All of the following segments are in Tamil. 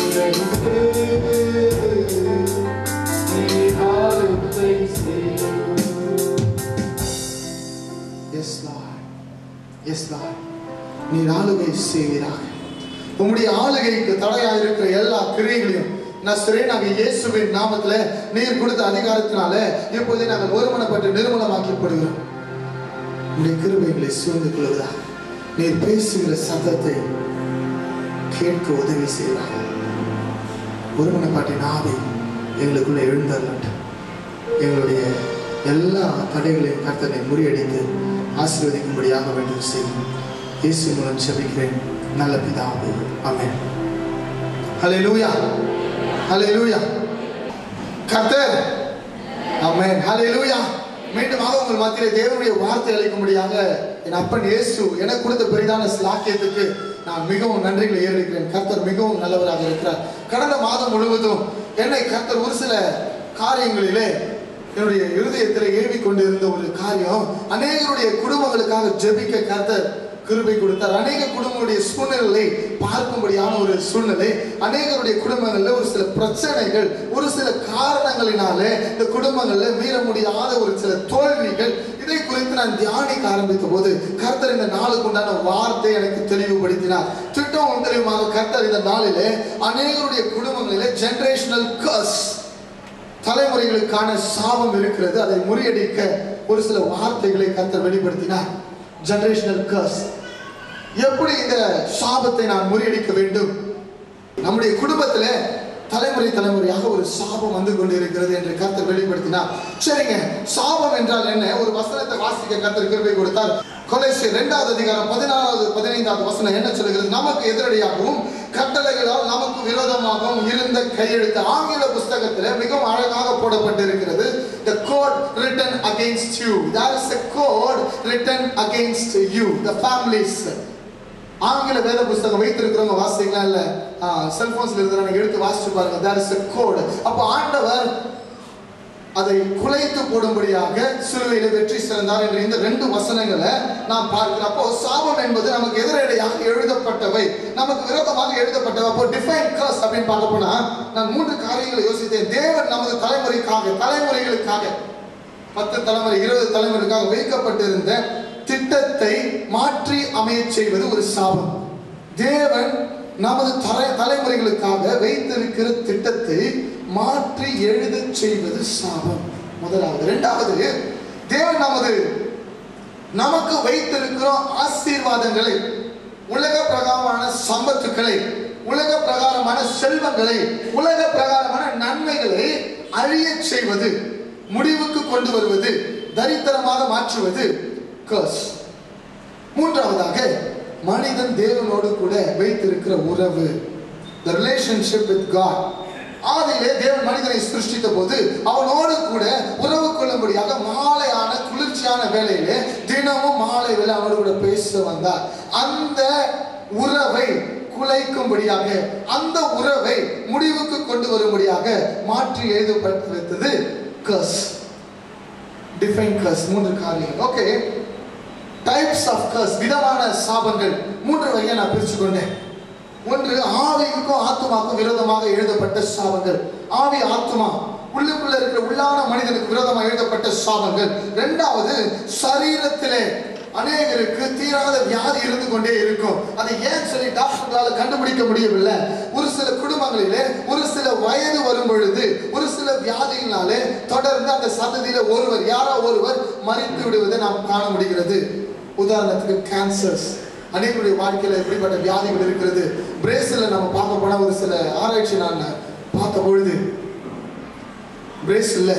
எஸ் லார்ட் எஸ் லார்ட் நீர் ஆளுகை செய்வீராக உம்முடைய ஆளுகைக்கு தடையா இருக்கிற எல்லா கிரியைகளையும் நஸ்ரேனாக இயேசுவின் நாமத்துல நீர் கொடுத்த அதிகாரத்தினால இப்போதே நாங்கள் ஒருமனப்பட்டு நிர்மலமாக்கப்படுகிறோம் உடைய கிருபைகளை சூழ்ந்து கொள்வதாக நீர் பேசுகிற சத்தத்தை கேட்க உதவி செய்கிறாங்க ஒருமனப்பாட்டின் ஆவி எங்களுக்குள்ள எழுந்தருளட்டும் எங்களுடைய எல்லா தடைகளையும் கர்த்தனை முறியடித்து ஆசீர்வதிக்கும்படியாக வேண்டும் செய்யும் இயேசு மூலம் செபிக்கிறேன் நல்ல பிதாவே ஆமென் ஹalleluya ஹalleluya கர்த்தர் ஆமென் ஹalleluya மீண்டுமாக உங்கள் மத்தியிலே தேவனுடைய வார்த்தை அளிக்கும்படியாக என் அப்பன் இயேசு எனக்கு கொடுத்த பெரிதான சிலாக்கியத்துக்கு நான் மிகவும் நன்றிகளை ஏறெடுக்கிறேன் கர்த்தர் மிகவும் நல்லவராக இருக்கிறார் கடந்த மாதம் முழுவதும் என்னை கர்த்தர் ஒரு சில காரியங்களிலே என்னுடைய இருதயத்தில் ஏவி கொண்டிருந்த ஒரு காரியம் அநேகருடைய குடும்பங்களுக்காக ஜெபிக்க கர்த்தர் கிருபை கொடுத்தார் அநேக குடும்பங்களுடைய சூழ்நிலை பார்க்கும்படியான ஒரு சூழ்நிலை அநேகருடைய குடும்பங்கள்ல ஒரு சில பிரச்சனைகள் ஒரு சில காரணங்களினாலே இந்த குடும்பங்கள்ல மீற முடியாத ஒரு சில தோல்விகள் இதை குறித்து நான் தியானிக்க ஆரம்பித்த போது கர்த்தர் இந்த நாளுக்கு உண்டான வார்த்தை எனக்கு தெளிவுபடுத்தினார் திட்டம் தெளிவுமாக கர்த்தர் இந்த நாளிலே அநேகருடைய குடும்பங்களிலே ஜெனரேஷனல் கர்ஸ் தலைமுறைகளுக்கான சாபம் இருக்கிறது அதை முறியடிக்க ஒரு சில வார்த்தைகளை கர்த்தர் வெளிப்படுத்தினார் ஜெனரேஷனல் கர்ஸ் எப்படி இந்த சாபத்தை நான் முறியடிக்க வேண்டும் நம்முடைய குடும்பத்துல தலைமுறை தலைமுறையாக ஒரு சாபம் வந்து கொண்டிருக்கிறது என்று கர்த்தர் வெளிப்படுத்தினார் சரிங்க சாபம் என்றால் என்ன ஒரு வசனத்தை வாசிக்க கர்த்தர் கிருபை கொடுத்தார் கொலைசி இரண்டாவது அதிகாரம் பதினாறாவது பதினைந்தாவது வசனம் என்ன சொல்லுகிறது நமக்கு எதிரடியாகவும் கட்டளைகளால் நமக்கு விரோதமாகவும் இருந்த கையெழுத்து ஆங்கில புஸ்தகத்தில் மிகவும் அழகாக போடப்பட்டிருக்கிறது the code written against you there is a code written against you the families ஆங்கில வேத புஸ்தகம் வைத்திருக்கிறவங்க வாசிங்களா இல்ல செல்போன்ஸ்ல இருக்கிறவங்க எடுத்து வாசிச்சு பாருங்க there is a code அப்போ ஆண்டவர் அதை குலைத்து போடும்படியாக சிலுவையில வெற்றி சிறந்தார் என்ற இந்த ரெண்டு வசனங்களை நாம் பார்க்கிறோம் அப்போ சாபம் என்பது நமக்கு எதிரடையாக எழுதப்பட்டவை நமக்கு விரோதமாக எழுதப்பட்டவை அப்போ டிஃபைன் கர்ஸ் அப்படின்னு பார்க்க போனா நான் மூன்று காரியங்களை யோசித்தேன் தேவன் நமது தலைமுறைக்காக தலைமுறைகளுக்காக பத்து தலைமுறை இருபது தலைமுறைக்காக வைக்கப்பட்டிருந்த திட்டத்தை மாற்றி அமைய செய்வது ஒரு சாபம் தேவன் நமது தலை தலைமுறைகளுக்காக வைத்திருக்கிற திட்டத்தை மாற்றி எழுதச் செய்வது சாபம் முதலாவது இரண்டாவது தேவன் நமது நமக்கு வைத்திருக்கிற ஆசீர்வாதங்களை உலக பிரகாரமான சம்பத்துக்களை உலக பிரகாரமான செல்வங்களை உலக பிரகாரமான நன்மைகளை அழியச் செய்வது முடிவுக்கு கொண்டு வருவது தரித்திரமாக மாற்றுவது கர்ஸ் மூன்றாவதாக மனிதன் தேவனோடு கூட வைத்திருக்கிற உறவு the relationship with God ஆதியிலே தேவன் மனிதனை சிருஷ்டித்த போது அவனோடு கூட உறவு கொள்ளும்படியாக மாலையான குளிர்ச்சியான வேலையிலே தினமும் மாலை வேலை அவனோடு கூட பேச வந்தார் அந்த உறவை குலைக்கும்படியாக அந்த உறவை முடிவுக்கு கொண்டு வரும்படியாக மாற்றி எழுதப்பட்டிருந்தது கஸ் டிஃபைன் கஸ் மூன்று காரியங்கள் ஓகே டைப்ஸ் ஆஃப் கர்ஸ் விதமான சாபங்கள் மூன்று வகையை நான் பிரிச்சு கொண்டேன் ஒன்று ஆவிக்கும் ஆத்மாவுக்கும் விரோதமாக எழுதப்பட்ட சாபங்கள் ஆவி ஆத்மா உள்ளுக்குள்ள இருக்கிற உள்ளான மனிதனுக்கு விரோதமாக எழுதப்பட்ட சாபங்கள் இரண்டாவது சரீரத்திலே அநேகருக்கு தீராத வியாதி இருந்து கொண்டே இருக்கும் அதை ஏன் சொல்லி டாக்டர்களால் கண்டுபிடிக்க முடியவில்லை ஒரு சில குடும்பங்களிலே ஒரு சில வயது வரும் பொழுது ஒரு சில வியாதிகளாலே தொடர்ந்து அந்த சந்ததியில ஒருவர் யாரோ ஒருவர் மறித்து விடுவதை நாம் காண முடிகிறது உதாரணத்துக்கு கேன்சர்ஸ் அநேகருடைய வாழ்க்கையில எப்படிப்பட்ட வியாதிகள் இருக்கிறது பிரேசில்ல நம்ம பார்க்க போனா ஒரு சில ஆராய்ச்சி நான் பார்த்த பொழுது பிரேசில்ல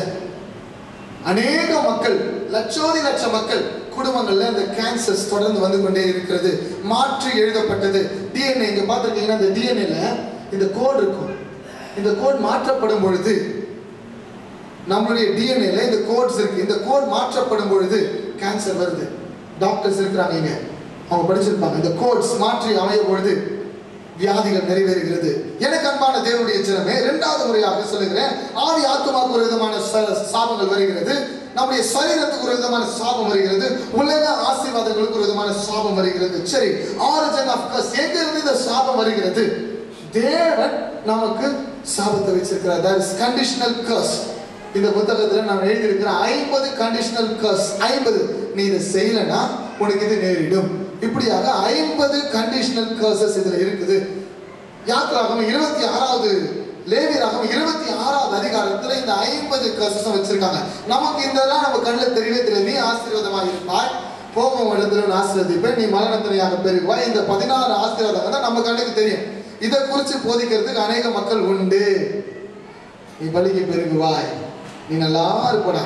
அநேக மக்கள் லட்சோதி லட்ச மக்கள் குடும்பங்கள்ல இந்த கேன்சர்ஸ் தொடர்ந்து வந்து கொண்டே இருக்கிறது மாற்றி எழுதப்பட்டது டிஎன்ஏ இங்க பார்த்துருக்கீங்கன்னா இந்த டிஎன்ஏல இந்த கோட் இருக்கும் இந்த கோட் மாற்றப்படும் பொழுது நம்மளுடைய டிஎன்ஏல இந்த கோட்ஸ் இருக்கு இந்த கோட் மாற்றப்படும் பொழுது கேன்சர் வருது டாக்டர்ஸ் இருக்கிறாங்க இங்க அவங்க படிச்சிருப்பாங்க இந்த கோட்ஸ் மாற்றி அமைய பொழுது வியாதிகள் நிறைவேறுகிறது எனக்கு அன்பான தேவனுடைய ஜனமே இரண்டாவது முறையாக சொல்லுகிறேன் ஆவி ஆத்மாவுக்கு ஒரு விதமான ச- சாபங்கள் வருகிறது நம்முடைய சரீரத்துக்கு ஒரு விதமான சாபம் வருகிறது உலக ஆசீர்வாதங்களுக்கு ஒரு விதமான சாபம் வருகிறது சரி ஆரிஜின் ஆஃப் கஸ் எங்க இருந்து இந்த சாபம் வருகிறது தேவன் நமக்கு சாபத்தை வச்சிருக்கிறார் that is conditional curse இந்த புத்தகத்துல நான் எழுதியிருக்கிற ஐம்பது கண்டிஷனல் கர்ஸ் ஐம்பது நீ இதை செய்யலைன்னா உனக்கு இது நேரிடும் இப்படியாக ஐம்பது கண்டிஷனல் கர்சஸ் இதுல இருக்குது யாத்திராகம் இருபத்தி ஆறாவது லேவியராகம் இருபத்தி ஆறாவது அதிகாரத்துல இந்த ஐம்பது கர்சஸும் வச்சிருக்காங்க நமக்கு இதெல்லாம் நம்ம கண்ணில் தெரியவே தெரியாது நீ ஆசீர்வாதமாக இருப்பாய் போகும் இடத்துல நான் ஆசீர்வதிப்பேன் நீ மரணத்தினையாக பெருகுவாய் இந்த பதினாறு ஆசீர்வாதம் தான் நம்ம கண்ணுக்கு தெரியும் இதை குறித்து போதிக்கிறதுக்கு அநேக மக்கள் உண்டு நீ பலிக்கு பெருகுவாய் நீ நல்லா இருப்படா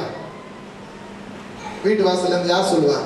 வீட்டு வாசல்ல இருந்து யார் சொல்லுவா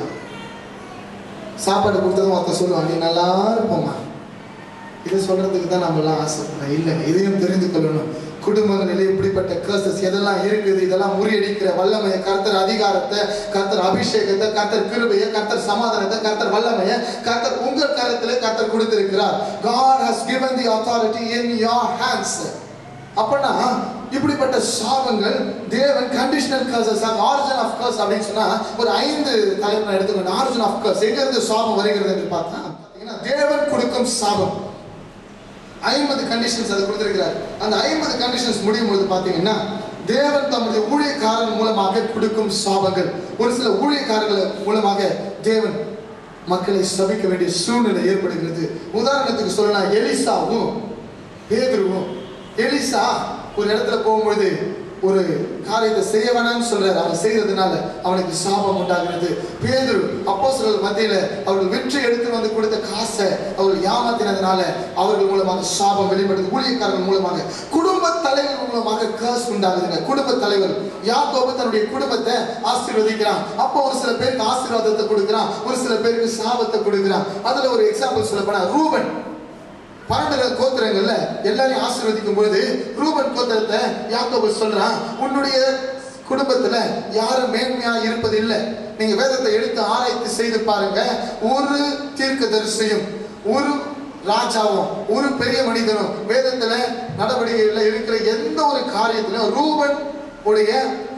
சாப்பாடு கொடுத்ததும் ஒருத்தர் சொல்லுவான் நீ நல்லா இருப்போமா இதை சொல்றதுக்கு தான் நம்ம எல்லாம் ஆசைப்படுறோம் இல்லை இதையும் தெரிந்து கொள்ளணும் குடும்பங்களில் இப்படிப்பட்ட கேசஸ் எதெல்லாம் இருக்குது இதெல்லாம் முறியடிக்கிற வல்லமையை கர்த்தர் அதிகாரத்தை கர்த்தர் அபிஷேகத்தை கர்த்தர் கிருபையை கர்த்தர் சமாதானத்தை கர்த்தர் வல்லமையை கர்த்தர் உங்கள் கரத்துல கர்த்தர் கொடுத்திருக்கிறார் God has given the authority in your hands அப்பனா இப்படிப்பட்ட சாபங்கள் தேவன் conditional curses origin of curse அப்படின்னு சொன்னா ஒரு ஐந்து தலைப்பு எடுத்துக்கணும் ஆரிஜின் ஆஃப் கர்ஸ் எங்க இருந்து சாபம் வருகிறது என்று பார்த்தா பார்த்தீங்கன்னா தேவன் கொடுக்கும் சாபம் ஐம்பது கண்டிஷன்ஸ் அது கொடுத்திருக்கிறார் அந்த ஐம்பது கண்டிஷன்ஸ் முடியும் பொழுது பார்த்தீங்கன்னா தேவன் தம்முடைய ஊழியக்காரன் மூலமாக கொடுக்கும் சாபங்கள் ஒரு சில ஊழியக்காரர்கள் மூலமாக தேவன் மக்களை சபிக்க வேண்டிய சூழ்நிலை ஏற்படுகிறது உதாரணத்துக்கு சொல்லலாம் எலிசாவும் பேதுருவும் எலிசா ஒரு இடத்துல போகும்பொழுது ஒரு காரியத்தை செய்ய வேணாம்னு சொல்றாரு அவன் செய்யறதுனால அவனுக்கு சாபம் உண்டாகிறது பேதுரு அப்போஸ்தலர்கள் மத்தியில அவர்கள் வெற்றி எடுத்து வந்து கொடுத்த காசை அவர்கள் ஏமாத்தினதுனால அவர்கள் மூலமாக சாபம் வெளிப்படுது ஊழியக்காரர்கள் மூலமாக குடும்ப தலைவர் மூலமாக கேர்ஸ் உண்டாகுதுங்க குடும்ப தலைவர் யாக்கோபு தன்னுடைய குடும்பத்தை ஆசீர்வதிக்கிறான் அப்போ ஒரு சில பேருக்கு ஆசீர்வாதத்தை கொடுக்கிறான் ஒரு சில பேருக்கு சாபத்தை கொடுக்கிறான் அதுல ஒரு எக்ஸாம்பிள் சொல்ல போனா ரூபன் பன்னெண்டு கோத்திரங்கள்ல எல்லாரையும் ஆசீர்வதிக்கும் பொழுது ரூபன் கோத்திரத்தை யாக்கோபு சொல்றான் உன்னுடைய குடும்பத்துல யாரும் மேன்மையா இருப்பது இல்லை நீங்க வேதத்தை எடுத்து ஆராய்ச்சி செய்து பாருங்க ஒரு தீர்க்கதரிசியும் ஒரு ராஜாவும் ஒரு பெரிய மனிதனும் வேதத்துல நடவடிக்கைகள்ல இருக்கிற எந்த ஒரு காரியத்திலும் ரூபன் உடைய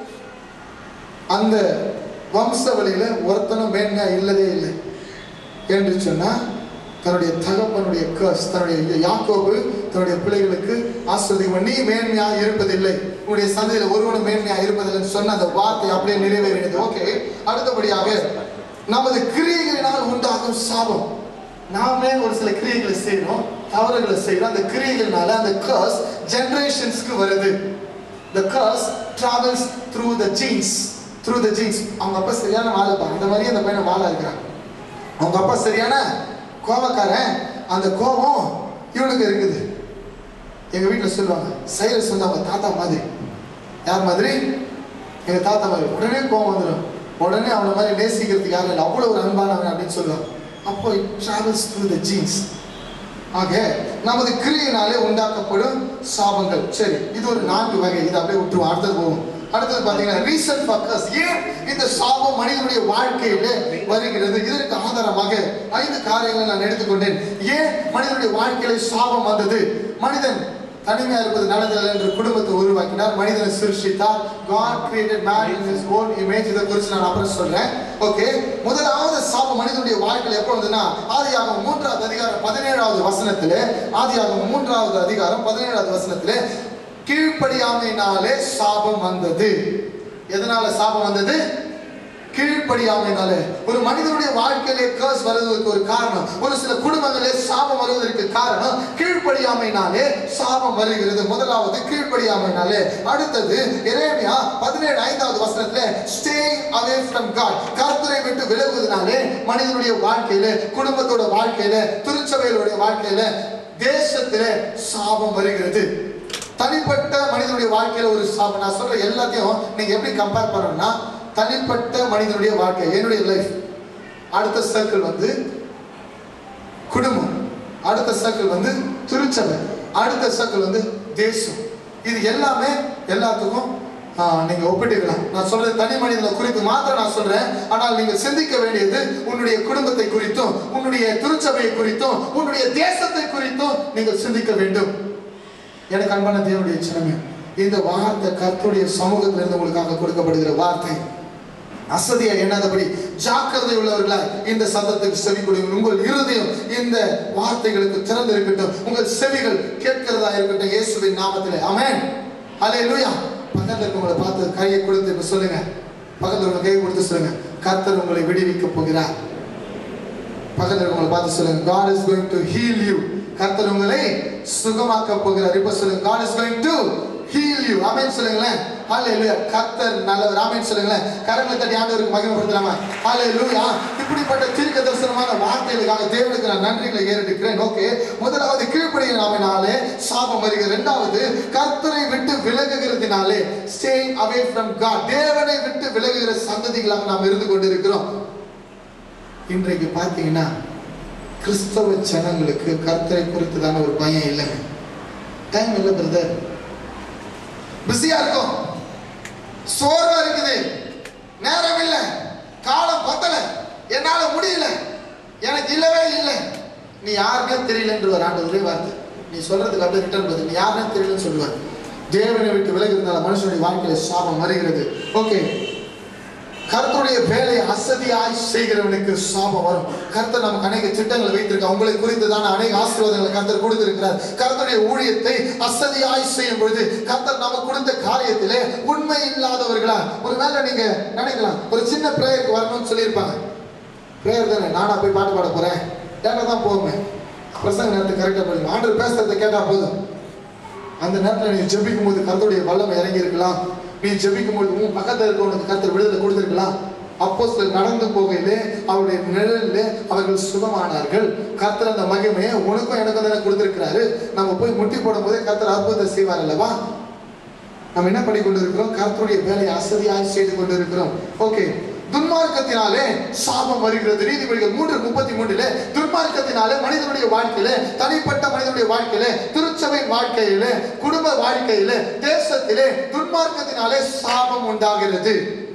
அந்த வம்சவழியில ஒருத்தனும் மேன்மையா இல்லதே இல்லை என்று சொன்னா தன்னுடைய தகப்பனுடைய கர்ஸ் தன்னுடைய யாக்கோபு தன்னுடைய பிள்ளைகளுக்கு ஆசிர்வதிக்கும் நீ மேன்மையா இருப்பதில்லை உன்னுடைய சந்தையில ஒருவனும் மேன்மையா இருப்பதில்லைன்னு சொன்ன அந்த வார்த்தை அப்படியே நிறைவேறினது ஓகே அடுத்தபடியாக நமது கிரியைகளினால் உண்டாகும் சாபம் நாமே ஒரு சில கிரியைகளை செய்யறோம் தவறுகளை செய்யறோம் அந்த கிரியைகள்னால அந்த கர்ஸ் ஜெனரேஷன்ஸ்க்கு வருது the curse travels through the genes through the genes அவங்க அப்பா சரியான வாழப்பா அந்த மாதிரி அந்த பையனை வாழ இருக்கிறான் அவங்க அப்பா சரியான கோபக்காரன் அந்த கோபம் இவனுக்கு இருக்குது எங்க வீட்டில் சொல்லுவாங்க சைலஸ் வந்து அவங்க தாத்தா மாதிரி யார் மாதிரி எங்க தாத்தா மாதிரி உடனே கோபம் வந்துடும் உடனே அவனை மாதிரி நேசிக்கிறதுக்கு யாரும் இல்லை அவ்வளோ ஒரு அன்பானவன் அப்படின்னு சொல்லுவாங்க அப்போ it travels through the genes ஆக நமது கிரியினாலே உண்டாக்கப்படும் சாபங்கள் சரி இது ஒரு நான்கு வகை இது அப்படியே விட்டுருவோம் அடுத்தது போவோம் அடுத்தது பாத்தீங்கன்னா ரீசன் ஃபக்கர்ஸ் ஏன் இந்த சாபம் மனிதனுடைய வாழ்க்கையில வருகிறது இதற்கு ஆதாரமாக ஐந்து காரியங்களை நான் எடுத்துக்கொண்டேன் ஏன் மனிதனுடைய வாழ்க்கையில சாபம் வந்தது மனிதன் தனிமையா இருப்பது நல்லதில்லை என்று குடும்பத்தை உருவாக்கினார் மனிதனை சிருஷ்டித்தார் God created man in his own image இதை குறித்து நான் அப்புறம் சொல்றேன் ஓகே முதலாவது சாபம் மனிதனுடைய வாழ்க்கையில் எப்போ வந்ததுன்னா ஆதியாகமம் மூன்றாவது அதிகாரம் பதினேழாவது வசனத்திலே ஆதியாகமம் மூன்றாவது அதிகாரம் பதினேழாவது வசனத்திலே கீழ்ப்படியாமையினாலே சாபம் வந்தது எதனால சாபம் வந்தது கீழ்ப்படியாமையினாலே ஒரு மனிதனுடைய வாழ்க்கையிலே கேர்ஸ் வருவதற்கு ஒரு காரணம் ஒரு சில குடும்பங்களே சாபம் வருவதற்கு காரணம் கீழ்ப்படியாமையினாலே சாபம் வருகிறது முதலாவது கீழ்ப்படியாமையினாலே அடுத்தது எரேமியா பதினேழு ஐந்தாவது வசனத்துல ஸ்டே அவே ஃப்ரம் காட் கர்த்தரை விட்டு விலகுவதனாலே மனிதனுடைய வாழ்க்கையில குடும்பத்தோட வாழ்க்கையில திருச்சபைகளுடைய வாழ்க்கையில தேசத்திலே சாபம் வருகிறது தனிப்பட்ட மனிதனுடைய வாழ்க்கையில ஒரு சாபம் நான் சொல்ற எல்லாத்தையும் நீங்க எப்படி கம்பேர் பண்ணணும்னா தனிப்பட்ட மனிதனுடைய வாழ்க்கை என்னுடைய லைஃப் அடுத்த சர்க்கிள் வந்து குடும்பம் அடுத்த சர்க்கிள் வந்து திருச்சபை அடுத்த சர்க்கிள் வந்து தேசம் இது எல்லாமே எல்லாத்துக்கும் ஆ, நீங்க ஒப்பிட்டுக்கலாம் நான் சொல்றது தனி மனிதனை குறித்து மாத்திரம் நான் சொல்றேன் ஆனால் நீங்க சிந்திக்க வேண்டியது உன்னுடைய குடும்பத்தை குறித்தும் உன்னுடைய திருச்சபையை குறித்தும் உன்னுடைய தேசத்தை குறித்தும் நீங்கள் சிந்திக்க வேண்டும் எனக்கு அன்பான தேவனுடைய சின்னமே இந்த வார்த்தை கர்த்தருடைய சமூகத்திலிருந்து உங்களுக்காக கொடுக்கப்படுகிற வார்த்தை அசதியா எண்ணாதபடி ஜாக்கிரதை உள்ளவர்களாய் இந்த சத்தத்துக்கு செவி கொடுங்க உங்கள் இருதயம் இந்த வார்த்தைகளுக்கு திறந்து இருக்கட்டும் உங்கள் செவிகள் கேட்கிறதா இருக்கட்டும் இயேசுவின் நாமத்திலே ஆமென் அல்லேலூயா பக்கத்துல இருக்கவங்களை பார்த்து கையை கொடுத்து இப்ப சொல்லுங்க பக்கத்துல உங்க கையை கொடுத்து சொல்லுங்க கர்த்தர் உங்களை விடுவிக்க போகிறார் பக்கத்துல இருக்கவங்களை பார்த்து சொல்லுங்க God is going to heal you கர்த்தர் உங்களை சுகமாக்க போகிறார் இப்ப சொல்லுங்க God is going to heal you ஆமென் சொல்லுங்களேன் ஹalleluya கர்த்தர் நல்லவர் ஆமென் சொல்லுங்களேன் கரங்களை தட்டி ஆண்டவருக்கு மகிமைப்படுத்தலாமா ஹalleluya இப்படிப்பட்ட தீர்க்க தரிசனமான வார்த்தைகளுக்காக தேவனுக்கு நான் நன்றிகளை ஏறெடுக்கிறேன் ஓகே முதலாவது கீழ்ப்படிய நாமினாலே சாபம் வருகிறது இரண்டாவது கர்த்தரை விட்டு விலகுகிறதுனாலே ஸ்டேயிங் அவே ஃப்ரம் காட் தேவனை விட்டு விலகுகிற சந்ததிகளாக நாம் இருந்து கொண்டிருக்கிறோம் இன்றைக்கு பார்த்தீங்கன்னா கிறிஸ்தவ ஜனங்களுக்கு கர்த்தரை குறித்துதான ஒரு பயம் இல்லைங்க டைம் இல்லை பிரதர் பிஸியா இருக்கும் சோர்வா இருக்குது நேரம் இல்லை காலம் பத்தல என்னால முடியல எனக்கு இல்லவே இல்லை நீ யாருக்கே தெரியலன்ற ஒரு ஆண்டு ஒரே வார்த்தை நீ சொல்றதுக்கு அப்படியே ரிட்டர்ன் பதில் நீ யாருன்னு தெரியலன்னு சொல்லுவார் தேவனை விட்டு விலகிறதுனால மனுஷனுடைய வாழ்க்கையில சாபம் வருகிறது ஓகே கர்த்தருடைய வேலையை அசதியாய் செய்கிறவனுக்கு சாபம் வரும் கர்த்தர் நமக்கு அநேக திட்டங்களை வைத்திருக்க உங்களை குறித்துதான அநேக ஆசீர்வாதங்களை கர்த்தர் கொடுத்திருக்கிறார் கர்த்தருடைய ஊழியத்தை அசதியாய் செய்யும் பொழுது கர்த்தர் நமக்கு கொடுத்த காரியத்திலே உண்மை இல்லாதவர்களா ஒருவேளை நீங்க நினைக்கலாம் ஒரு சின்ன பிரேயருக்கு வரணும்னு சொல்லியிருப்பாங்க பிரேயர் தானே நானா போய் பாட்டு பாட போறேன் கேட்டா தான் போவேன் பிரசங்க நேரத்துக்கு கரெக்டாக போடுங்க ஆண்டு பேசுறதை கேட்டா போதும் அந்த நேரத்தில் நீ ஜெபிக்கும் போது கர்த்தருடைய வல்லமை இறங்கி இருக்கலாம் நீ ஜெபிக்கும் போது உன் பக்கத்தில் இருக்கவனுக்கு கர்த்தர் விடுதலை கொடுத்திருக்கலாம் அப்போ நடந்து போகையிலே அவருடைய நிழலிலே அவர்கள் சுகமானார்கள் கர்த்தர் அந்த மகிமையை உனக்கும் எனக்கும் தானே கொடுத்திருக்கிறாரு நம்ம போய் முட்டி போடும் போதே கர்த்தர் அற்புதத்தை செய்வார் அல்லவா நம்ம என்ன பண்ணி கொண்டிருக்கிறோம் கர்த்தருடைய வேலையை அசதியாய் செய்து கொண்டிருக்கிறோம் ஓகே துன்மார்க்கத்தினாலே சாபம் வருகிறது நீதிபதிகள் மூன்று முப்பத்தி மூன்றிலே துன்மார்க்கத்தினாலே மனிதனுடைய வாழ்க்கையிலே தனிப்பட்ட மனிதனுடைய வாழ்க்கையிலே திருச்சபை வாழ்க்கையிலே குடும்ப வாழ்க்கையிலே தேசத்திலே துன்மார்க்கத்தினாலே சாபம் உண்டாகிறது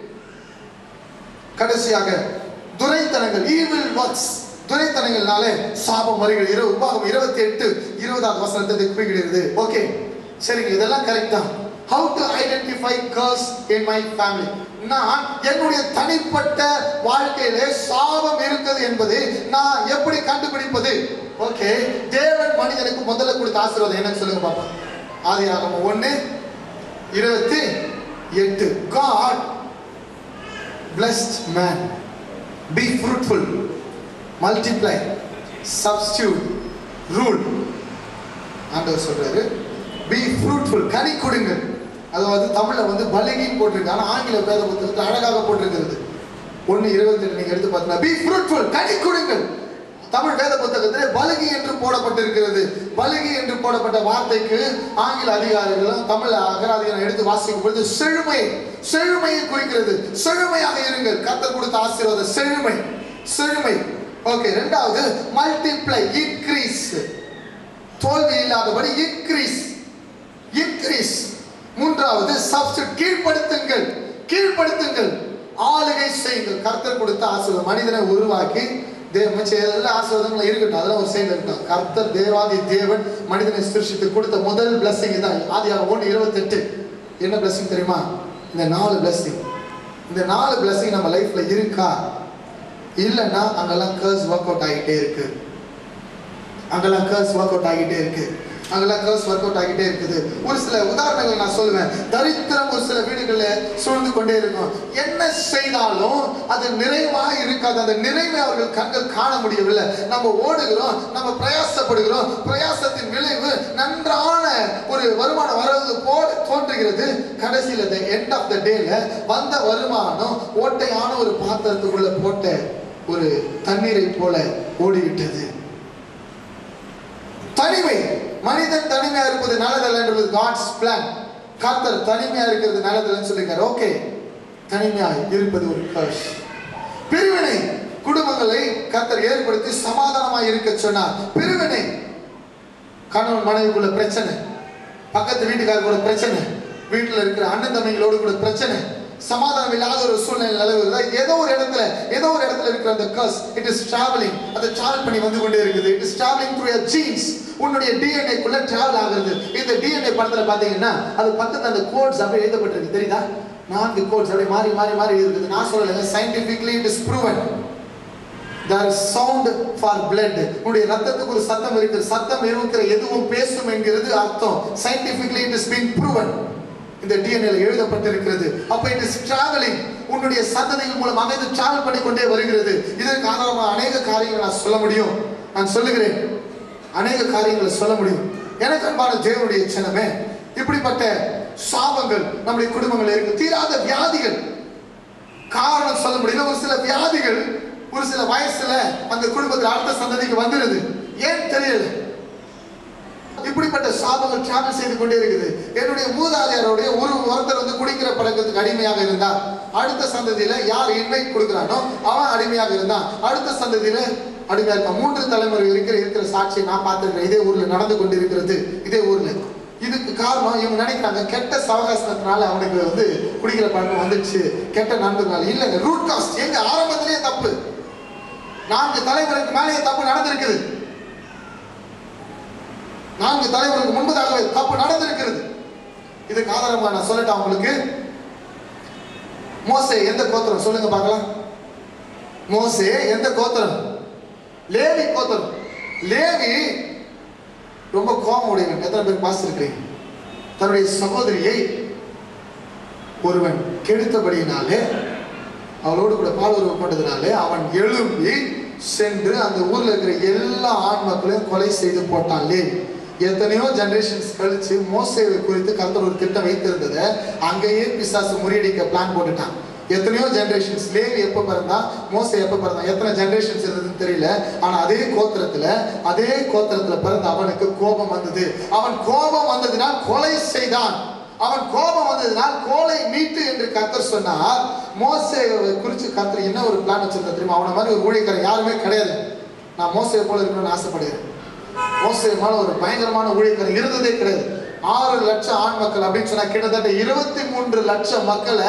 கடைசியாக துரைத்தனங்கள் ஈவில் ஒர்க்ஸ் துரைத்தனங்கள்னாலே சாபம் வருகிறது இரு உபாகம் இருபத்தி எட்டு இருபதாவது வசனத்தை குறிப்பிடுகிறது ஓகே சரிங்க இதெல்லாம் கரெக்ட் தான் how to identify curse in my family நான் என்னுடைய தனிப்பட்ட வாழ்க்கையிலே சாபம் இருக்குது என்பதை நான் எப்படி கண்டுபிடிப்பது ஓகே தேவன் மனிதனுக்கு முதல்ல கொடுத்த ஆசீர்வாதம் என்னன்னு சொல்லுங்க பாப்பா ஆதியாகமம் ஒண்ணு இருபத்தி எட்டு God blessed man be fruitful multiply substitute rule ஆண்டவர் சொல்றாரு be fruitful கனி கொடுங்கள் அதாவது தமிழ்ல வந்து பலகின்னு போட்டிருக்கு ஆனா ஆங்கில வேத புத்தகத்தில் அழகாக போட்டிருக்கிறது ஒன்னு இருபத்தி நீங்க எடுத்து பார்த்தீங்கன்னா be fruitful கனி கொடுங்கள் தமிழ் வேத புத்தகத்திலே பலகி என்று போடப்பட்டிருக்கிறது பலகி என்று போடப்பட்ட வார்த்தைக்கு ஆங்கில அதிகாரிகளும் தமிழ் அகராதிகாரம் எடுத்து வாசிக்கும் பொழுது செழுமை செழுமையை குறிக்கிறது செழுமையாக இருங்கள் கர்த்தர் கொடுத்த ஆசீர்வாதம் செழுமை செழுமை ஓகே ரெண்டாவது மல்டிப்ளை இன்க்ரீஸ் தோல்வி இல்லாதபடி இன்க்ரீஸ் இன்க்ரீஸ் மூன்றாவது சப்ஸ்டிட் கீழ்ப்படுத்துங்கள் கீழ்ப்படுத்துங்கள் ஆளுகை செய்யுங்கள் கர்த்தர் கொடுத்த ஆசீர்வாதம் மனிதனை உருவாக்கி தேவ மிச்ச எல்லா ஆசீர்வாதங்களும் இருக்கட்டும் அதெல்லாம் ஒரு சைடில் இருக்கட்டும் கர்த்தர் தேவாதி தேவன் மனிதனை சிருஷ்டித்து கொடுத்த முதல் பிளஸ்ஸிங் தான் ஆதியாக ஒன்று இருபத்தெட்டு என்ன பிளஸ்ஸிங் தெரியுமா இந்த நாலு பிளஸ்ஸிங் இந்த நாலு பிளஸ்ஸிங் நம்ம லைஃப்ல இருக்கா இல்லைன்னா அங்கெல்லாம் கர்ஸ் ஒர்க் அவுட் ஆகிட்டே இருக்கு அங்கெல்லாம் கர்ஸ் ஒர்க் அவுட் ஆகிட்டே இருக்கு அங்கெல்லாம் கர்ஸ் ஒர்க் அவுட் ஆகிட்டே இருக்குது ஒரு சில உதாரணங்கள் நான் சொல்லுவேன் தரித்திரம் ஒரு சில வீடுகளில் சூழ்ந்து கொண்டே இருக்கும் என்ன செய்தாலும் அது நிறைவாக இருக்காது அந்த நிறைவை அவர்கள் கண்கள் காண முடியவில்லை நம்ம ஓடுகிறோம் நம்ம பிரயாசப்படுகிறோம் பிரயாசத்தின் விளைவு நன்றான ஒரு வருமானம் வர்றது போல தோன்றுகிறது கடைசியில் the end ஆஃப் த டேல வந்த வருமானம் ஓட்டையான ஒரு பாத்திரத்துக்குள்ள போட்ட ஒரு தண்ணீரை போல ஓடிவிட்டது தனிமை மனிதன் தனிமையா இருப்பது நல்லதல்ல என்றது காட்ஸ் பிளான் கர்த்தர் தனிமையா இருக்கிறது நல்லதல்ல சொல்லிருக்காரு ஓகே தனிமையா இருப்பது ஒரு கர்ஸ் பிரிவினை குடும்பங்களை கர்த்தர் ஏற்படுத்தி சமாதானமா இருக்க சொன்னார் பிரிவினை கணவன் மனைவிக்குள்ள பிரச்சனை பக்கத்து வீட்டுக்காரர் கூட பிரச்சனை வீட்டுல இருக்கிற அண்ணன் தம்பிகளோடு கூட பிரச்சனை சமாதானம் இல்லாத ஒரு சூழ்நிலை நிலவுகிறதா ஏதோ ஒரு இடத்துல ஏதோ ஒரு இடத்துல இருக்கிற அந்த கர்ஸ் இட் இஸ் டிராவலிங் அதை டிராவல் பண்ணி வந்து கொண்டே இருக்குது it is travelling through your genes உன்னுடைய டிஎன்ஏ குள்ள டிராவல் ஆகுறது இந்த டிஎன்ஏ படத்துல பாத்தீங்கன்னா அது பக்கத்துல அந்த கோட்ஸ் அப்படியே எழுதப்பட்டிருக்கு தெரியுதா நான்கு கோட்ஸ் அப்படியே மாறி மாறி மாறி இருக்குது நான் சொல்லலைங்க scientifically it is proven there is sound for blood உன்னுடைய ரத்தத்துக்கு ஒரு சத்தம் இருக்கு சத்தம் இருக்கிற எதுவும் பேசும் என்கிறது அர்த்தம் scientifically it is being proven இந்த டிஎன்ஏல எழுதப்பட்டிருக்கிறது அப்ப இட் இஸ் டிராவலிங் உன்னுடைய சந்ததிகள் மூலமாக இது டிராவல் பண்ணி கொண்டே வருகிறது இதற்கு ஆதாரமாக அநேக காரியங்களை நான் சொல்ல முடியும் நான் சொல்லுகிறேன் அநேக காரியங்களை சொல்ல முடியும் எனக்கு அன்பான தேவனுடைய சின்னமே இப்படிப்பட்ட சாபங்கள் நம்முடைய குடும்பங்கள் இருக்கு தீராத வியாதிகள் காரணம் சொல்ல முடியல ஒரு சில வியாதிகள் ஒரு சில வயசுல அந்த குடும்பத்தில் அடுத்த சந்ததிக்கு வந்துருது ஏன் தெரியல இப்படிப்பட்ட சாபங்கள் டிராவல் செய்து கொண்டே இருக்குது என்னுடைய மூதாதையருடைய ஒரு ஒருத்தர் வந்து குடிக்கிற பழக்கத்துக்கு அடிமையாக இருந்தார் அடுத்த சந்ததியில யார் இன்வைட் கொடுக்குறானோ அவன் அடிமையாக இருந்தான் அடுத்த சந்ததியில அடிமையா இருக்கான் மூன்று தலைமுறை இருக்கிற இருக்கிற சாட்சியை நான் பார்த்திருக்கிறேன் இதே ஊர்ல நடந்து கொண்டிருக்கிறது இதே ஊர்ல இதுக்கு காரணம் இவங்க நினைக்கிறாங்க கெட்ட சவகாசத்தினால அவனுக்கு வந்து குடிக்கிற பழக்கம் வந்துடுச்சு கெட்ட நண்பர்களால இல்லைங்க ரூட் காஸ்ட் எங்க ஆரம்பத்திலேயே தப்பு நான்கு தலைமுறைக்கு மேலேயே தப்பு நடந்திருக்குது நான்கு தலைவருக்கு முன்பதாகவே தப்பு நடந்திருக்கிறது இதுக்கு ஆதாரமா நான் சொல்லட்டேன் உங்களுக்கு மோசே எந்த கோத்திரம் சொல்லுங்க பார்க்கலாம் மோசே எந்த கோத்திரம் லேவி கோத்திரம் லேவி ரொம்ப கோபம் உடையவன் எத்தனை பேர் பாசிருக்கிறீங்க தன்னுடைய சகோதரியை ஒருவன் கெடுத்தபடியினாலே அவளோடு கூட பால் உறவு கொண்டதுனாலே அவன் எழும்பி சென்று அந்த ஊர்ல இருக்கிற எல்லா ஆண் மக்களையும் கொலை செய்து போட்டான் லேவி எத்தனையோ ஜெனரேஷன்ஸ் கழிச்சு மோசேவை குறித்து கர்த்தர் ஒரு திட்டம் வைத்திருந்ததை அங்கேயே பிசாசு முறியடிக்க பிளான் போட்டுட்டான் எத்தனையோ ஜெனரேஷன்ஸ் லேவி எப்போ பிறந்தா மோசே எப்போ பிறந்தான் எத்தனை ஜெனரேஷன்ஸ் இருந்ததுன்னு தெரியல ஆனா அதே கோத்திரத்துல அதே கோத்திரத்துல பிறந்த அவனுக்கு கோபம் வந்தது அவன் கோபம் வந்ததினால் கொலை செய்தான் அவன் கோபம் வந்ததினால் கோலை மீட்டு என்று கர்த்தர் சொன்னார் மோசேவை குறித்து கர்த்தர் என்ன ஒரு பிளான் வச்சிருந்தா தெரியுமா அவனை மாதிரி ஒரு ஊழியக்காரன் யாருமே கிடையாது நான் மோசையை போல இருக்கணும்னு ஆசைப்படுகிறேன் மோசே மேல ஒரு பயங்கரமான ஊழியக்காரன் இருந்ததே கிடையாது ஆறு லட்சம் ஆண் மக்கள் அப்படின்னு சொன்னா கிட்டத்தட்ட இருபத்தி மூன்று லட்சம் மக்களை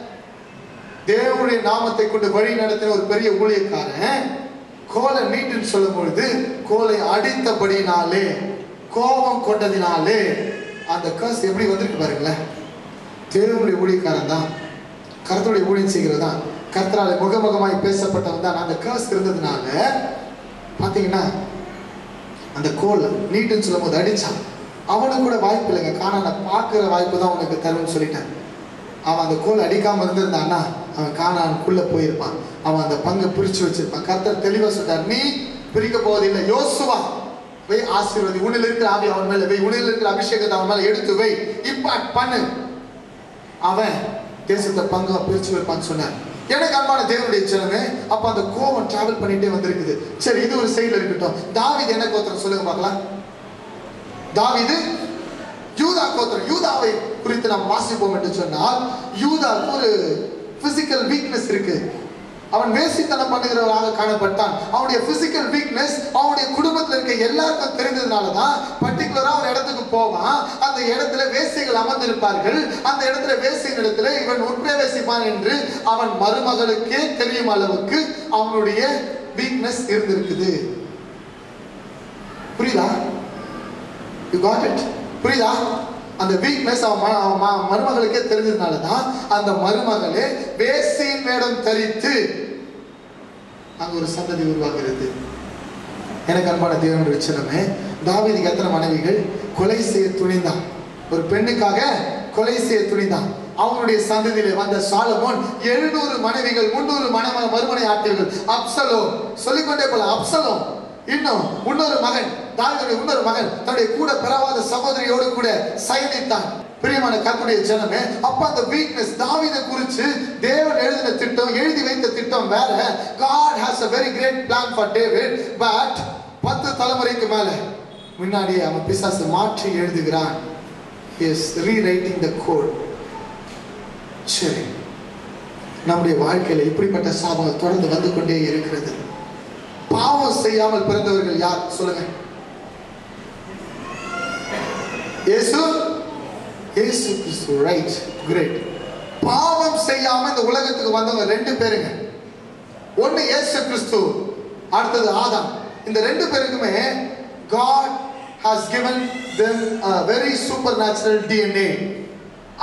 தேவனுடைய நாமத்தை கொண்டு வழி நடத்தின ஒரு பெரிய ஊழியக்காரன் கோலை மீட்டுன்னு சொல்லும் பொழுது கோலை அடித்தபடினாலே கோபம் கொண்டதினாலே அந்த கர்ஸ் எப்படி வந்திருக்கு பாருங்களேன் தேவனுடைய ஊழியக்காரன் தான் கர்த்தருடைய ஊழியம் செய்கிறது தான் கர்த்தரால முகமுகமாய் பேசப்பட்டவன் தான் அந்த கர்ஸ் இருந்ததுனால பார்த்தீங்கன்னா அந்த கோல் நீட்டுன்னு சொல்லும் போது அடிச்சான் அவனுக்கு கூட வாய்ப்பு இல்லைங்க காணான பார்க்குற வாய்ப்பு தான் உனக்கு தரும்னு சொல்லிட்டேன் அவன் அந்த கோல் அடிக்காம இருந்திருந்தான்னா அவன் காணானுக்குள்ள போயிருப்பான் அவன் அந்த பங்கை பிரிச்சு வச்சிருப்பான் கர்த்தர் தெளிவா சொல்றார் நீ பிரிக்க போவதில்லை யோசுவா வை ஆசீர்வதி உன்னில் இருக்கிற ஆவி அவன் மேல வை உன்னில் இருக்கிற அபிஷேகத்தை அவன் மேல எடுத்து வை இம்பாக்ட் பண்ணு அவன் தேசத்தை பங்கா பிரிச்சு வைப்பான்னு சொன்னார் எனக்கு அன்பான தேவனுடைய சிலமே அப்ப அந்த கோவம் டிராவல் பண்ணிட்டே வந்திருக்குது சரி இது ஒரு சைடுல இருக்கட்டும் தாவீது என்ன கோத்திரம் சொல்லுங்க பார்க்கலாம் தாவீது யூதா கோத்திரம் யூதாவை குறித்து நாம் வாசிப்போம் என்று சொன்னால் யூதாவுக்கு ஒரு பிசிக்கல் வீக்னஸ் இருக்கு அவன் வேசித்தனம் பண்ணுகிறவராக காணப்பட்டான் அவனுடைய பிசிக்கல் வீக்னஸ் அவனுடைய குடும்பத்தில் இருக்க எல்லாருக்கும் தெரிந்ததுனால தான் பர்டிகுலரா ஒரு இடத்துக்கு போவான் அந்த இடத்துல வேசிகள் அமர்ந்திருப்பார்கள் அந்த இடத்துல வேசியின் இடத்துல இவன் உட்பிரவேசிப்பான் என்று அவன் மருமகளுக்கே தெரியும் அளவுக்கு அவனுடைய வீக்னஸ் இருந்திருக்குது புரியுதா யூ காட் இட் புரியுதா அந்த வீக்னஸ் அவன் ம- அவன் ம- மருமகளுக்கே தெரிஞ்சதுனால தான் அந்த மருமகளே வேசியின் வேடம் தரித்து அங்க ஒரு சந்ததி உருவாகிறது எனக்கு அன்பான தேவனுடைய விச்சனமே தாவீதுக்கு எத்தனை மனைவிகள் கொலை செய்ய துணிந்தான் ஒரு பெண்ணுக்காக கொலை செய்ய துணிந்தான் அவனுடைய சந்ததியிலே வந்த சாலமோன் எழுநூறு மனைவிகள் முன்னூறு மன மறுமனை ஆட்டியர்கள் அப்சலோ சொல்லிக்கொண்டே போல அப்சலோ இன்னும் இன்னொரு மகன் தாவீதுடைய இன்னொரு மகன் தன்னுடைய கூட பிறவாத சகோதரியோடு கூட சயனித்தான் பிரியமான கர்த்தருடைய ஜனமே அப்ப அந்த வீக்னஸ் தாவீதை குறித்து தேவன் எழுதின திட்டம் எழுதி வைத்த திட்டம் வேற God has a very great plan for David but பத்து தலைமுறைக்கு மேல முன்னாடியே அவன் பிசாசு மாற்றி எழுதுகிறான் he is rewriting the code சரி நம்முடைய வாழ்க்கையில இப்படிப்பட்ட சாபங்கள் தொடர்ந்து வந்து கொண்டே இருக்கிறது பாவம் செய்யாமல் பிறந்தவர்கள் யார் சொல்லுங்க இயேசு இயேசு கிறிஸ்து ரைட் கிரேட் பாவம் செய்யாம இந்த உலகத்துக்கு வந்தவங்க ரெண்டு பேருங்க ஒன்னு இயேசு கிறிஸ்து அடுத்தது ஆதாம் இந்த ரெண்டு பேருக்குமே God has given them a very supernatural DNA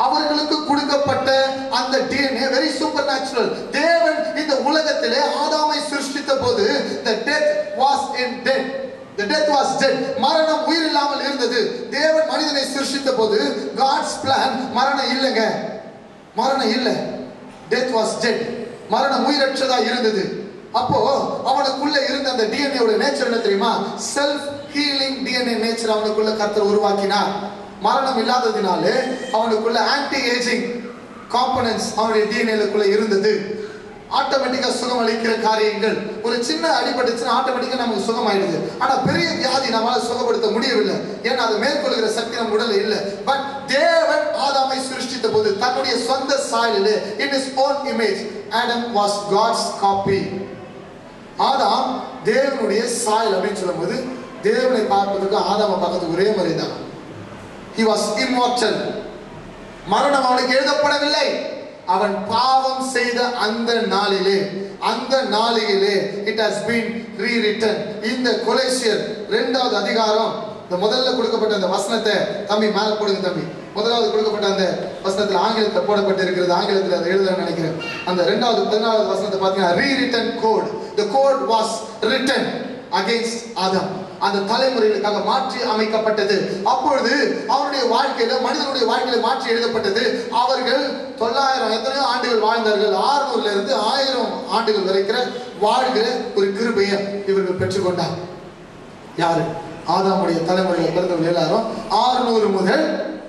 அவர்களுக்கு கொடுக்கப்பட்ட அந்த டிஎன்ஏ வெரி சூப்பர் நேச்சுரல் தேவன் இந்த உலகத்திலே ஆதாமை சிருஷ்டித்த போது the death was in dead the death was dead மரணம் உயிர் இல்லாமல் இருந்தது தேவன் மனிதனை சிருஷ்டித்த போது God's plan மரணம் இல்லைங்க மரணம் இல்லை டெத் வாஸ் டெட் மரணம் உயிரற்றதா இருந்தது அப்போ அவனுக்குள்ள இருந்த அந்த டிஎன்ஏ உடைய நேச்சர் என்ன தெரியுமா செல்ஃப் ஹீலிங் டிஎன்ஏ நேச்சர் அவனுக்குள்ள கர்த்தர் உருவாக்கினார் மரணம் இல்லாததினாலே அவனுக்குள்ள ஆன்டி ஏஜிங் காம்பனன்ஸ் அவனுடைய டிஎன்ஏக்குள்ள இருந்தது ஆட்டோமேட்டிக்கா சுகம் அளிக்கிற காரியங்கள் ஒரு சின்ன அடிபட்டுச்சுன்னா ஆட்டோமேட்டிக்கா நமக்கு சுகம் ஆயிடுது ஆனா பெரிய வியாதி நம்மளால சுகப்படுத்த முடியவில்லை ஏன்னா அது மேற்கொள்கிற சக்தி நம்ம உடல்ல இல்ல பட் தேவன் ஆதாமை சிருஷ்டித்த போது தன்னுடைய சொந்த சாயலிலே in his own image Adam was God's copy ஆதாம் தேவனுடைய சாயல் அப்படின்னு சொல்லும்போது தேவனை பார்ப்பதற்கு ஆதாமை பார்க்கறதுக்கு ஒரே மாதிரி தான் he was immortal மரணம் அவனுக்கு எழுதப்படவில்லை அவன் பாவம் செய்த அந்த நாளிலே அந்த நாளிலே இட் ஹஸ் பீன் ரீரிட்டன் இந்த கொலேசியர் இரண்டாவது அதிகாரம் இந்த முதல்ல கொடுக்கப்பட்ட அந்த வசனத்தை தம்பி மேல போடுங்க தம்பி முதலாவது கொடுக்கப்பட்ட அந்த வசனத்தில் ஆங்கிலத்தில் போடப்பட்டு இருக்கிறது ஆங்கிலத்தில் அதை எழுத நினைக்கிறேன் அந்த ரெண்டாவது பதினாலாவது வசனத்தை பார்த்தீங்கன்னா rewritten code the code was written against ஆதம் அந்த தலைமுறைகளுக்காக மாற்றி அமைக்கப்பட்டது அப்பொழுது அவருடைய வாழ்க்கையில மனிதனுடைய வாழ்க்கையில மாற்றி எழுதப்பட்டது அவர்கள் தொள்ளாயிரம் எத்தனையோ ஆண்டுகள் வாழ்ந்தார்கள் ஆறுநூறுல இருந்து ஆயிரம் ஆண்டுகள் வரைக்கும் வாழ்கிற ஒரு கிருபையை இவர்கள் பெற்றுக்கொண்டார் யாரு ஆதாமுடைய தலைமுறையில் பிறந்தவர்கள் எல்லாரும் ஆறுநூறு முதல்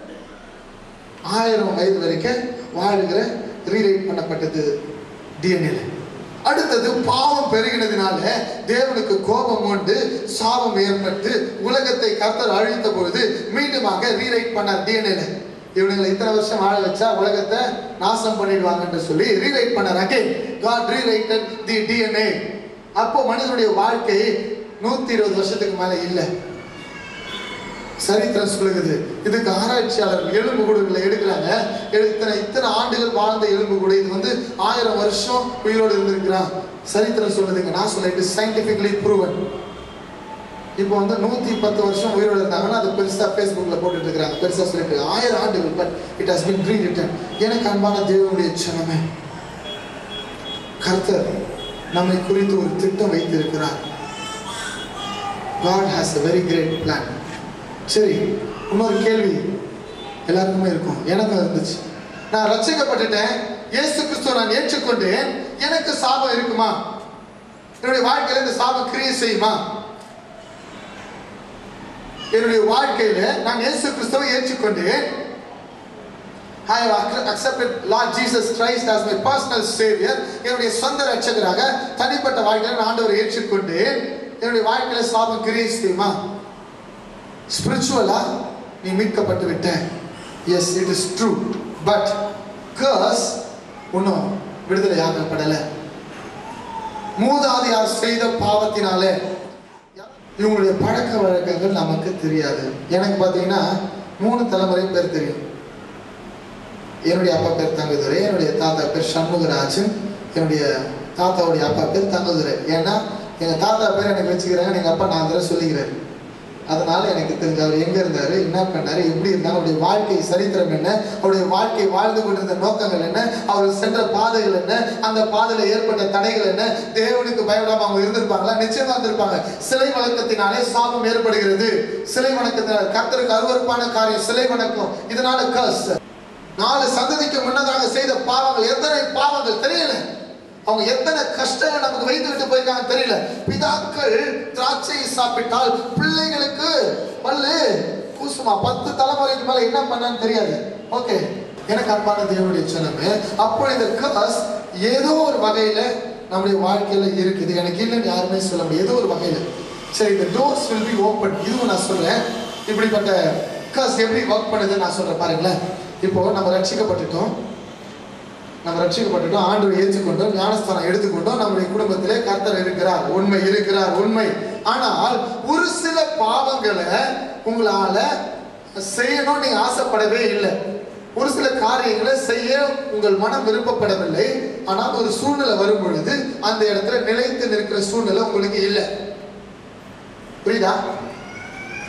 ஆயிரம் வயது வரைக்கும் வாழ்கிற ரீரைட் பண்ணப்பட்டது டிஎன்ஏல அடுத்தது பாவம் பெருகினதினால தேவனுக்கு கோபம் உண்டு சாபம் ஏற்பட்டு உலகத்தை கர்த்தர் அழித்த பொழுது மீண்டுமாக ரீரைட் பண்ணார் டிஎன்ஏல இவனுங்களை இத்தனை வருஷம் வாழ வச்சா உலகத்தை நாசம் பண்ணிடுவாங்கன்னு சொல்லி ரீரைட் பண்ணார் again God rewrited the DNA அப்போ மனிதனுடைய வாழ்க்கை நூத்தி இருபது வருஷத்துக்கு மேல இல்லை சரித்திரம் சொல்லுகிறது இதுக்கு ஆராய்ச்சியாளர்கள் எலும்பு கூடுகளை எடுக்கிறாங்க இத்தனை இத்தனை ஆண்டுகள் வாழ்ந்த எலும்பு கூடு இது வந்து ஆயிரம் வருஷம் உயிரோடு இருந்திருக்கிறான் சரித்திரம் சொல்லுதுங்க நான் சொல்ல இட் சயின்டிபிகலி ப்ரூவன் இப்போ வந்து நூத்தி பத்து வருஷம் உயிரோடு இருந்தாங்கன்னா அது பெருசா ஃபேஸ்புக்ல போட்டுட்டு இருக்கிறாங்க பெருசா சொல்லிட்டு ஆயிரம் ஆண்டுகள் but it has been rewritten எனக்கு அன்பான தேவனுடைய சனமே கர்த்தர் நம்மை குறித்து ஒரு திட்டம் வைத்திருக்கிறார் God has a very great plan சரி இன்னொரு கேள்வி எல்லாருக்குமே இருக்கும் எனக்கும் இருந்துச்சு நான் ரட்சிக்கப்பட்டுட்டேன் இயேசு கிறிஸ்துவ நான் ஏற்றுக்கொண்டேன் எனக்கு சாபம் இருக்குமா என்னுடைய வாழ்க்கையில இந்த சாபம் கிரியை செய்யுமா என்னுடைய வாழ்க்கையில நான் இயேசு கிறிஸ்துவை ஏற்றுக்கொண்டேன் I have accepted Lord Jesus Christ as my personal savior என்னுடைய சொந்த ரட்சகராக தனிப்பட்ட வாழ்க்கையில நான் ஆண்டவரை ஏற்றுக்கொண்டேன் என்னுடைய வாழ்க்கையில சாபம் கிரியை செய்யுமா ஸ்பிரிச்சுவலா நீ மீட்கப்பட்டு விட்ட yes it is true but curse இன்னும் விடுதலை ஆக்கப்படலை மூதாதையார் செய்த பாவத்தினாலே இவங்களுடைய பழக்க வழக்கங்கள் நமக்கு தெரியாது எனக்கு பார்த்தீங்கன்னா மூணு தலைமுறை பேர் தெரியும் என்னுடைய அப்பா பேர் தங்கதுரை என்னுடைய தாத்தா பேர் சண்முகராஜன் என்னுடைய தாத்தாவுடைய அப்பா பேர் தங்கதுரை ஏன்னா எங்கள் தாத்தா பேர் எனக்கு வச்சுக்கிறாங்க எங்கள் அப்பா நான் தடவை சொல்லிக்கிறாரு அதனால எனக்கு தெரிஞ்ச அவர் எங்க இருந்தாரு என்ன பண்ணாரு எப்படி இருந்தாரு அவருடைய வாழ்க்கை சரித்திரம் என்ன அவருடைய வாழ்க்கை வாழ்ந்து கொண்டிருந்த நோக்கங்கள் என்ன அவர் சென்ற பாதைகள் என்ன அந்த பாதையில ஏற்பட்ட தடைகள் என்ன தேவனுக்கு பயப்படாம அவங்க இருந்திருப்பாங்களா நிச்சயமா இருந்திருப்பாங்க சிலை வணக்கத்தினாலே சாபம் ஏற்படுகிறது சிலை வணக்கத்தினால் கர்த்தருக்கு அருவருப்பான காரியம் சிலை வணக்கம் இதனால கர்ஸ் நாலு சந்ததிக்கு முன்னதாக செய்த பாவங்கள் எத்தனை பாவங்கள் தெரியல அவங்க எத்தனை கஷ்டங்கள் நமக்கு வைத்து விட்டு போயிருக்காங்க தெரியல பிதாக்கள் திராட்சையை சாப்பிட்டால் பிள்ளைகளுக்கு பல்லு கூசுமா பத்து தலைமுறைக்கு மேல என்ன பண்ணான்னு தெரியாது ஓகே எனக்கு அன்பான தேவனுடைய சொன்னமே அப்போ இந்த கர்ஸ் ஏதோ ஒரு வகையில நம்முடைய வாழ்க்கையில இருக்குது எனக்கு இல்லைன்னு யாருமே சொல்ல முடியாது ஏதோ ஒரு வகையில சரி இந்த டோர்ஸ் வில் பி ஓப்பன் இதுவும் நான் சொல்றேன் இப்படிப்பட்ட கர்ஸ் எப்படி ஒர்க் பண்ணுதுன்னு நான் சொல்றேன் பாருங்களேன் இப்போ நம்ம ரட்சிக்கப்பட்டுட்டோம் நம்ம ரட்சிக்கப்பட்டுட்டோம் ஆண்டு ஏற்றுக்கொண்டோம் ஞானஸ்தானம் எடுத்துக்கொண்டோம் நம்முடைய குடும்பத்திலே கர்த்தர் இருக்கிறார் உண்மை இருக்கிறார் உண்மை ஆனால் ஒரு சில பாவங்களை உங்களால செய்யணும் நீங்க ஆசைப்படவே இல்லை ஒரு சில காரியங்களை செய்ய உங்கள் மனம் விருப்பப்படவில்லை ஆனால் ஒரு சூழ்நிலை வரும் பொழுது அந்த இடத்துல நிலைத்து நிற்கிற சூழ்நிலை உங்களுக்கு இல்லை புரியுதா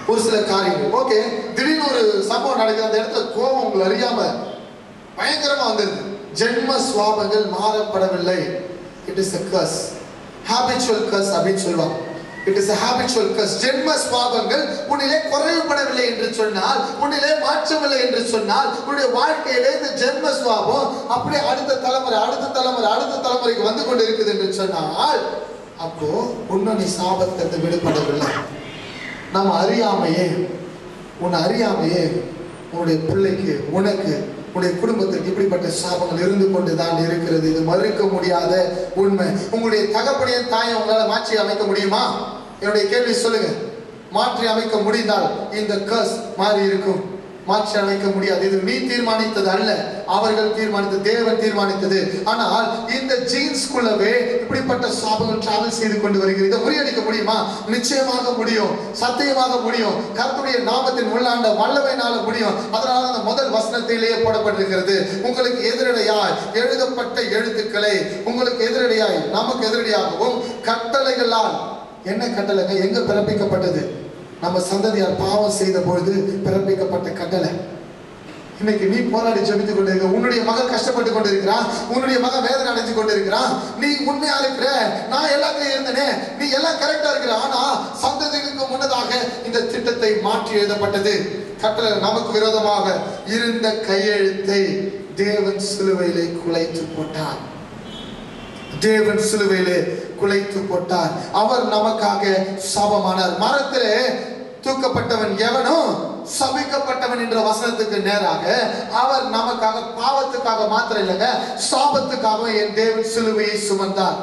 ஒரு சில காரியங்கள் ஓகே திடீர்னு ஒரு சம்பவம் நடக்குது அந்த இடத்துல கோபம் உங்களை அறியாம பயங்கரமா வந்துருது ஜென்ம சுவாபங்கள் மாறப்படவில்லை it is a curse habitual curse அப்படின்னு சொல்லுவாங்க it is a habitual curse ஜென்ம சுவாபங்கள் உன்னிலே குறைவுபடவில்லை என்று சொன்னால் உன்னிலே மாற்றவில்லை என்று சொன்னால் உன்னுடைய வாழ்க்கையிலே இந்த ஜென்ம சுவாபம் அப்படியே அடுத்த தலைமுறை அடுத்த தலைமுறை அடுத்த தலைமுறைக்கு வந்து கொண்டு இருக்குது என்று சொன்னால் அப்போ இன்னும் நீ சாபத்திலிருந்து விடுபடவில்லை நம்ம அறியாமையே உன்னை அறியாமையே உன்னுடைய பிள்ளைக்கு உனக்கு உன்னுடைய குடும்பத்திற்கு இப்படிப்பட்ட சாபங்கள் இருந்து கொண்டு தான் இருக்கிறது இது மறுக்க முடியாத உண்மை உங்களுடைய தகப்பனையும் தாயை உங்களால மாற்றி அமைக்க முடியுமா என்னுடைய கேள்வி சொல்லுங்க மாற்றி அமைக்க முடிந்தால் இந்த கர்ஸ் மாறி இருக்கும் மாற்றி அமைக்க முடியாது இது நீ தீர்மானித்தது அல்ல அவர்கள் தீர்மானித்தது தேவன் தீர்மானித்தது ஆனால் இந்த ஜீன்ஸ்குள்ளவே இப்படிப்பட்ட சாபங்கள் டிராவல் செய்து கொண்டு வருகிறது இதை முறியடிக்க முடியுமா நிச்சயமாக முடியும் சத்தியமாக முடியும் கர்த்தருடைய நாமத்தின் உள்ளாண்ட வல்லமையினால முடியும் அதனால அந்த முதல் வசனத்திலேயே போடப்பட்டிருக்கிறது உங்களுக்கு எதிரடையாய் எழுதப்பட்ட எழுத்துக்களை உங்களுக்கு எதிரடையாய் நமக்கு எதிரடியாகவும் கட்டளைகளால் என்ன கட்டளைங்க எங்க பிறப்பிக்கப்பட்டது நம்ம சந்ததியார் பாவம் செய்த பொழுது பிறப்பிக்கப்பட்ட கட்டளை இன்னைக்கு நீ போராடி ஜெபித்துக் கொண்டிருக்க உன்னுடைய மகன் கஷ்டப்பட்டு கொண்டிருக்கிறான் உன்னுடைய மகன் வேதனை அடைஞ்சு கொண்டிருக்கிறான் நீ உண்மையா இருக்கிற நான் எல்லாத்துலயும் இருந்தனே நீ எல்லாம் கரெக்டா இருக்கிற ஆனா சந்ததிகளுக்கு முன்னதாக இந்த திட்டத்தை மாற்றி எழுதப்பட்டது கட்டளை நமக்கு விரோதமாக இருந்த கையெழுத்தை தேவன் சிலுவையிலே குலைத்து போட்டார் தேவன் சிலுவையிலே குலைத்து போட்டார் அவர் நமக்காக சாபமானார் மரத்திலே தூக்கப்பட்டவன் எவனும் சபிக்கப்பட்டவன் என்ற வசனத்துக்கு நேராக அவர் நமக்காக பாவத்துக்காக மாத்திரம் இல்லைங்க சாபத்துக்காக என் தேவன் சிலுவையை சுமந்தார்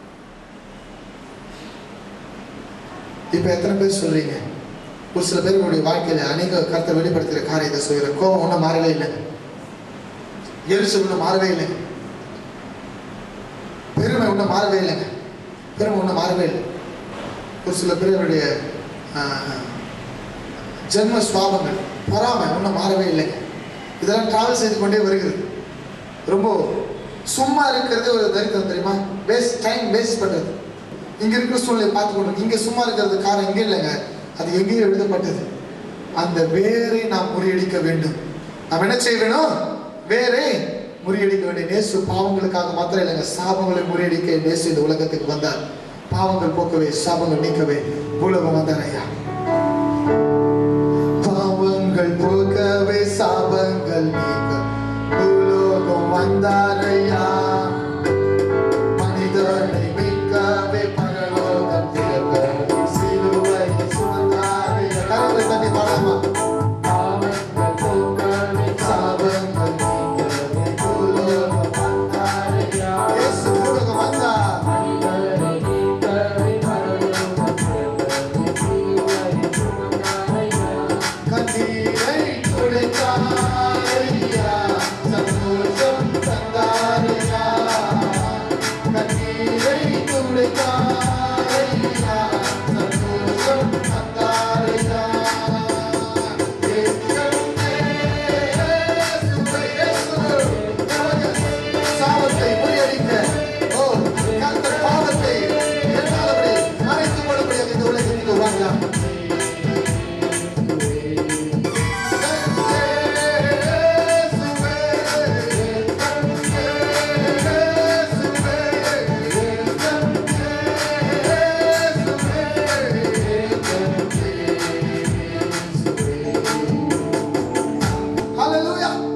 இப்ப எத்தனை பேர் சொல்றீங்க ஒரு சில பேர் உங்களுடைய வாழ்க்கையில அநேக கருத்தை வெளிப்படுத்துகிற காரியத்தை சொல்கிற கோபம் ஒன்றும் மாறவே இல்லைங்க எரிச்சல் ஒன்றும் மாறவே இல்லைங்க பெருமை ஒன்றும் மாறவே இல்லைங்க பெருமை ஒன்றும் மாறவே இல்லை ஒரு சில பேருடைய ஆஹ், ஜென்ம சுவாபங்கள் பொறாமை ஒன்றும் மாறவே இல்லைங்க இதெல்லாம் டிராவல் செய்து கொண்டே வருகிறது ரொம்ப சும்மா இருக்கிறது ஒரு தரித்திரம் தெரியுமா வேஸ்ட் டைம் வேஸ்ட் பண்ணுறது இங்க இருக்கிற சூழ்நிலை பார்த்து கொண்டு இங்க சும்மா இருக்கிறது காரணம் இங்க இல்லைங்க அது எங்கேயோ எழுதப்பட்டது அந்த வேரை நாம் முறியடிக்க வேண்டும் நாம் என்ன செய்ய வேணும் வேரை முறியடிக்க வேண்டும் நேசு பாவங்களுக்காக மாத்திரம் இல்லைங்க சாபங்களை முறியடிக்க நேசு இந்த உலகத்துக்கு வந்தார் பாவங்கள் போக்கவே சாபங்கள் நீக்கவே பூலகம் வந்தார் ஐயா பாவங்கள் போக்கவே சாபங்கள் நீக்க பூலோகம் வந்தார் ஐயா மனிதனை மீட்கவே பரலோகம் திறக்க சிலுவை சுமந்தார் ஐயா கரங்களை தட்டி பாடாமா சாபங்கள் நீக்கவே பூலோகம் வந்தார் ஐயா இயேசு பூலோகம் வந்தார் கண்ணீரை துடைத்தாரையா சந்தோஷம் தந்தாரையா கண்ணீரை துடைத்தாரையா சந்தோஷம் தந்தாரையா சாபத்தை முறியடிக்க ஓ கர்த்தர் பாவத்தை என்னாலபடி மறைத்து கொள்ளக்கூடிய இந்த உலகத்தில் உருவாக்கலாம் Hallelujah.